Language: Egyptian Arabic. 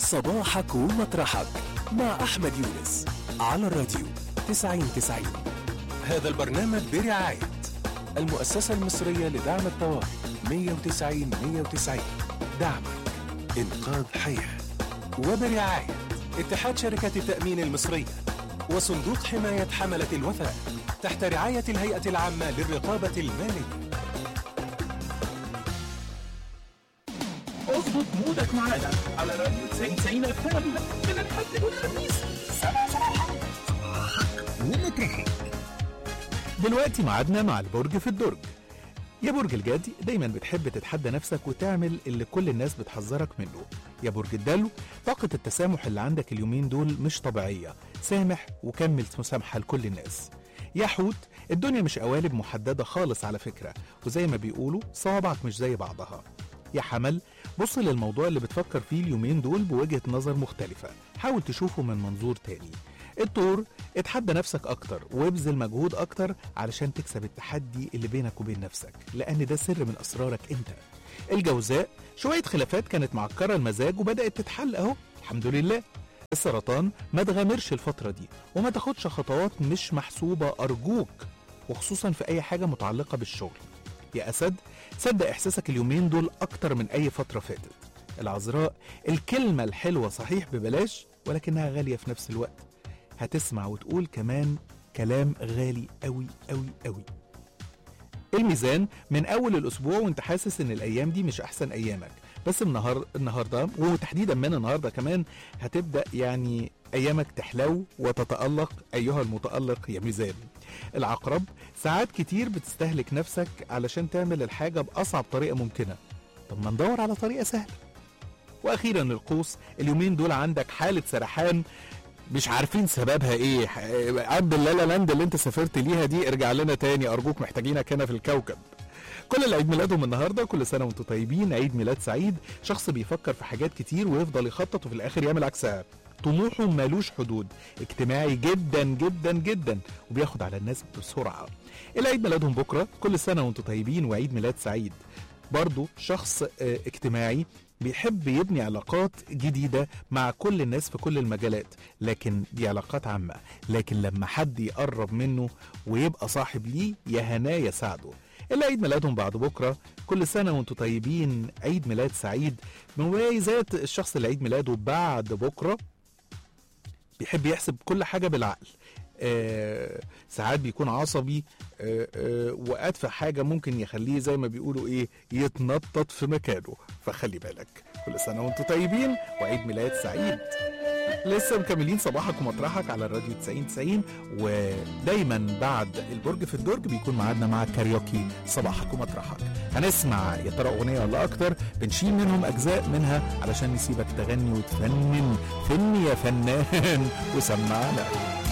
صباحك ومطرحك مع أحمد يونس على الراديو 90 90 هذا البرنامج برعاية المؤسسة المصرية لدعم الطوارئ 190 190 دعمك إنقاذ حياة وبرعاية اتحاد شركة التأمين المصرية وصندوق حماية حملة الوفاء تحت رعاية الهيئة العامة للرقابة المالية اظبط مودك معانا على راديو 90 90 الفم من الحد والخميس سبع صباحا ومطرحك دلوقتي ميعادنا مع البرج في الدرج يا برج الجدي دايما بتحب تتحدى نفسك وتعمل اللي كل الناس بتحذرك منه يا برج الدلو طاقة التسامح اللي عندك اليومين دول مش طبيعية سامح وكمل مسامحة لكل الناس يا حوت الدنيا مش قوالب محددة خالص على فكرة وزي ما بيقولوا صوابعك مش زي بعضها يا حمل بص للموضوع اللي بتفكر فيه اليومين دول بوجهة نظر مختلفة حاول تشوفه من منظور تاني الطور اتحدى نفسك اكتر وابذل مجهود اكتر علشان تكسب التحدي اللي بينك وبين نفسك لان ده سر من اسرارك انت الجوزاء شوية خلافات كانت معكرة المزاج وبدأت تتحل اهو الحمد لله السرطان ما تغامرش الفترة دي وما تاخدش خطوات مش محسوبة أرجوك وخصوصا في أي حاجة متعلقة بالشغل يا أسد صدق إحساسك اليومين دول أكتر من أي فترة فاتت العذراء الكلمة الحلوة صحيح ببلاش ولكنها غالية في نفس الوقت هتسمع وتقول كمان كلام غالي قوي قوي قوي الميزان من اول الاسبوع وانت حاسس ان الايام دي مش احسن ايامك بس النهار النهارده وتحديدا من النهارده كمان هتبدا يعني ايامك تحلو وتتالق ايها المتالق يا ميزان العقرب ساعات كتير بتستهلك نفسك علشان تعمل الحاجه باصعب طريقه ممكنه طب ما ندور على طريقه سهله واخيرا القوس اليومين دول عندك حاله سرحان مش عارفين سببها ايه عبد اللالا لاند اللي انت سافرت ليها دي ارجع لنا تاني ارجوك محتاجينك هنا في الكوكب كل اللي عيد ميلادهم النهارده كل سنه وانتم طيبين عيد ميلاد سعيد شخص بيفكر في حاجات كتير ويفضل يخطط وفي الاخر يعمل عكسها طموحه مالوش حدود اجتماعي جدا جدا جدا وبياخد على الناس بسرعه العيد ميلادهم بكره كل سنه وانتم طيبين وعيد ميلاد سعيد برضه شخص اه اجتماعي بيحب يبني علاقات جديدة مع كل الناس في كل المجالات لكن دي علاقات عامة لكن لما حد يقرب منه ويبقى صاحب ليه يا هناه يساعده اللي عيد ميلادهم بعد بكرة كل سنة وانتم طيبين عيد ميلاد سعيد من مميزات الشخص اللي عيد ميلاده بعد بكرة بيحب يحسب كل حاجة بالعقل آه ساعات بيكون عصبي آه آه وأدفع حاجة ممكن يخليه زي ما بيقولوا إيه يتنطط في مكانه فخلي بالك كل سنة وانتم طيبين وعيد ميلاد سعيد لسه مكملين صباحك ومطرحك على الراديو 90 90 ودايما بعد البرج في الدرج بيكون معادنا مع كاريوكي صباحك ومطرحك هنسمع يا ترى اغنيه ولا اكتر بنشيل منهم اجزاء منها علشان نسيبك تغني وتفنن فن يا فنان وسمعنا